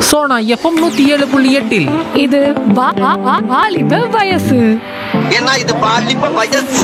Sona FM நூத்தி ஏழு புள்ளி எட்டில் இது வா- வா- வா- வாலிப வயசு ஏன்னா இது பாலிப்ப வயசு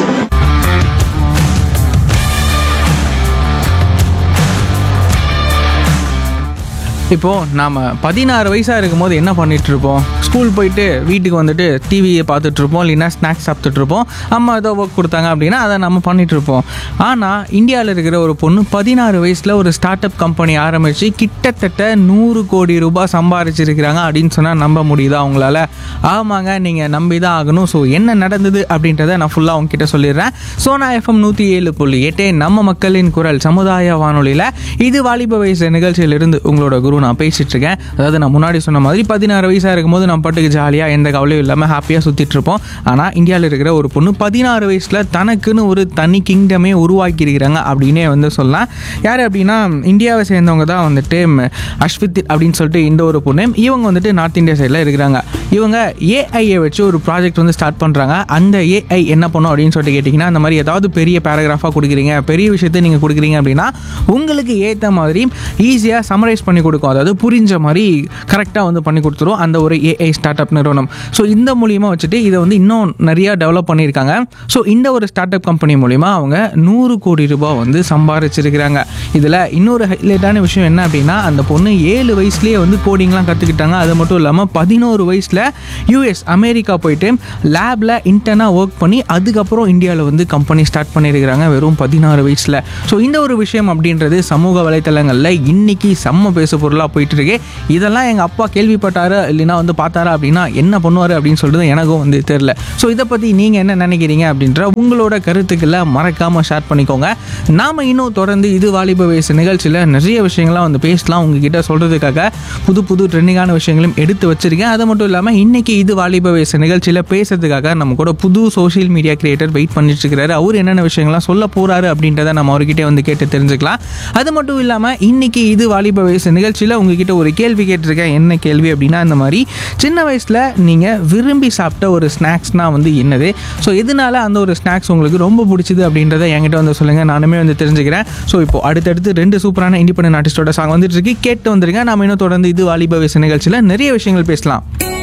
இப்போது நாம் பதினாறு வயசாக இருக்கும்போது என்ன பண்ணிட்டு இருப்போம் ஸ்கூல் போயிட்டு வீட்டுக்கு வந்துட்டு டிவியை பார்த்துட்டு இருப்போம் இல்லைன்னா ஸ்நாக்ஸ் சாப்பிட்டுட்டு இருப்போம் அம்மா ஏதோ ஒர்க் கொடுத்தாங்க அப்படின்னா அதை நம்ம பண்ணிட்டு இருப்போம் ஆனால் இந்தியாவில் இருக்கிற ஒரு பொண்ணு பதினாறு வயசில் ஒரு ஸ்டார்ட் அப் கம்பெனி ஆரம்பித்து கிட்டத்தட்ட நூறு கோடி ரூபாய் சம்பாரிச்சிருக்கிறாங்க அப்படின்னு சொன்னால் நம்ப முடியுதா அவங்களால ஆமாங்க நீங்கள் நம்பி தான் ஆகணும் ஸோ என்ன நடந்தது அப்படின்றத நான் ஃபுல்லாக உங்ககிட்ட சொல்லிடுறேன் சோனா எஃப்எம் நூற்றி ஏழு புள்ளி எட்டு நம்ம மக்களின் குரல் சமுதாய வானொலியில் இது வாலிப வயசு நிகழ்ச்சியிலிருந்து உங்களோட குரு நான் பேசிட்டு இருக்கேன் அதாவது நான் முன்னாடி சொன்ன மாதிரி பதினாறு வயசாக இருக்கும்போது நம்ம பாட்டுக்கு ஜாலியாக எந்த கவலையும் இல்லாமல் ஹாப்பியாக சுற்றிட்டு இருப்போம் ஆனால் இந்தியாவில் இருக்கிற ஒரு பொண்ணு பதினாறு வயசில் தனக்குன்னு ஒரு தனி கிங்டமே உருவாக்கி இருக்கிறாங்க அப்படின்னே வந்து சொல்லலாம் யார் அப்படின்னா இந்தியாவை சேர்ந்தவங்க தான் வந்துட்டு ம், அஸ்வித் அப்படின்னு சொல்லிட்டு இந்த ஒரு பொண்ணு இவங்க வந்துட்டு நார்த் இந்தியா சைடில் இருக்கிறாங்க இவங்க ஏஐயை வச்சு ஒரு ப்ராஜெக்ட் வந்து ஸ்டார்ட் பண்ணுறாங்க அந்த ஏஐ என்ன பண்ணும் அப்படின்னு சொல்லிட்டு கேட்டிங்கன்னா அந்த மாதிரி ஏதாவது பெரிய பேராகிராஃபாக கொடுக்குறீங்க பெரிய விஷயத்தை நீங்கள் கொடுக்குறீங்க அப்படின்னா உங்களுக்கு ஏற்ற மாதிரி ஈஸியாக சமரைஸ் பண்ணி கொடுக்கும் அதாவது புரிஞ்ச மாதிரி கரெக்டாக வந்து பண்ணி கொடுத்துரும் அந்த ஒரு ஏஐ ஸ்டார்ட் அப் நிறுவனம் ஸோ இந்த மூலியமாக வச்சுட்டு இதை வந்து இன்னும் நிறையா டெவலப் பண்ணியிருக்காங்க ஸோ இந்த ஒரு ஸ்டார்ட் அப் கம்பெனி மூலிமா அவங்க நூறு கோடி ரூபாய் வந்து சம்பாரிச்சிருக்கிறாங்க இதில் இன்னொரு ஹைலைட்டான விஷயம் என்ன அப்படின்னா அந்த பொண்ணு ஏழு வயசுலேயே வந்து கோடிங்லாம் கற்றுக்கிட்டாங்க அது மட்டும் இல்லாமல் பதினோரு வயசில் யூஎஸ் அமெரிக்கா போயிட்டு லேபில் இன்டர்னாக ஒர்க் பண்ணி அதுக்கப்புறம் இந்தியாவில் வந்து கம்பெனி ஸ்டார்ட் பண்ணியிருக்கிறாங்க வெறும் பதினாறு வயசில் ஸோ இந்த ஒரு விஷயம் அப்படின்றது சமூக வலைத்தளங்களில் இன்னைக்கு செம்ம பேசு பொருளாக போயிட்டு இருக்கு இதெல்லாம் எங்கள் அப்பா கேள்விப்பட்டாரு இல்லைன்னா வந்து பார்த்தாரா அப்படின்னா என்ன பண்ணுவார் அப்படின்னு சொல்லிட்டு எனக்கும் வந்து தெரில ஸோ இதை பற்றி நீங்கள் என்ன நினைக்கிறீங்க அப்படின்ற உங்களோட கருத்துக்களை மறக்காமல் ஷேர் பண்ணிக்கோங்க நாம் இன்னும் தொடர்ந்து இது வாலிப வயசு நிகழ்ச்சியில் நிறைய விஷயங்கள்லாம் வந்து பேசலாம் உங்ககிட்ட சொல்கிறதுக்காக புது புது ட்ரெண்டிங்கான விஷயங்களையும் எடுத்து வச்சிருக்கேன் அது மட்டும் இல்லாமல் இன்னைக்கு இது வாலிப வயசு நிகழ்ச்சியில் பேசுறதுக்காக நம்ம கூட புது சோஷியல் மீடியா கிரியேட்டர் வெயிட் பண்ணிட்டு இருக்கிறாரு அவர் என்னென்ன விஷயங்கள்லாம் சொல்ல போறாரு அப்படின்றத நம்ம அவர்கிட்ட வந்து கேட்டு தெரிஞ்சுக்கலாம் அது மட்டும் இல்லாமல் இன்னைக்கு இது வாலிப வயசு நிகழ்ச்சியில் உங்ககிட்ட ஒரு கேள்வி கேட்டிருக்கேன் என்ன கேள்வி அப்படின்னா இந்த மாதிரி சின்ன வயசில் நீங்கள் விரும்பி சாப்பிட்ட ஒரு ஸ்நாக்ஸ்னால் வந்து என்னது ஸோ எதனால அந்த ஒரு ஸ்நாக்ஸ் உங்களுக்கு ரொம்ப பிடிச்சது அப்படின்றத என்கிட்ட வந்து சொல்லுங்கள் நானுமே வந்து தெரிஞ்சுக்கிறேன் ஸோ இப்போ அடுத்தடுத்து ரெண்டு சூப்பரான இண்டிபெண்டன்ட் ஆர்டிஸ்டோட சாங் வந்துட்டு இருக்கு கேட்டு வந்துருங்க நாம இன்னும் தொடர்ந்து இது வாலிப வயசு நிகழ்ச்சியில் நிறைய விஷயங்கள் பேசலாம்